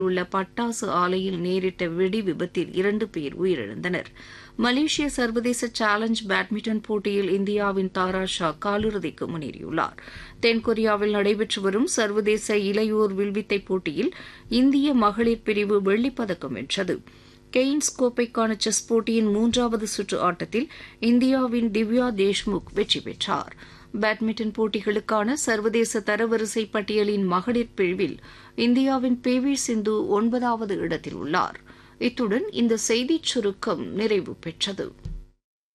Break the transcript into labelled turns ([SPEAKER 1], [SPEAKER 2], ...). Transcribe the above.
[SPEAKER 1] உள்ள பட்டாசு ஆலையில் நேரிட்ட வெடி விபத்தில் இரண்டு பேர் உயிரிழந்தனர் மலேசிய சர்வதேச சேலஞ்ச் பேட்மிண்டன் போட்டியில் இந்தியாவின் தாரா ஷா காலிறுதிக்கு முன்னேறியுள்ளார் தென்கொரியாவில் நடைபெற்று வரும் சர்வதேச இளையோர் வில்வித்தை போட்டியில் இந்திய மகளிர் பிரிவு வெள்ளிப்பதக்கம் வென்றது கெய்ன்ஸ் கோப்பைக்கான செஸ் போட்டியின் மூன்றாவது சுற்று ஆட்டத்தில் இந்தியாவின் திவ்யா தேஷ்முக் வெற்றி பெற்றார் பேட்மிண்டன் போட்டிகளுக்கான சர்வதேச தரவரிசை பட்டியலின் மகளிர் பிரிவில் இந்தியாவின் பி வி சிந்து ஒன்பதாவது இடத்தில் உள்ளார் இத்துடன் இந்த செய்திச் சுருக்கம் நிறைவு பெற்றது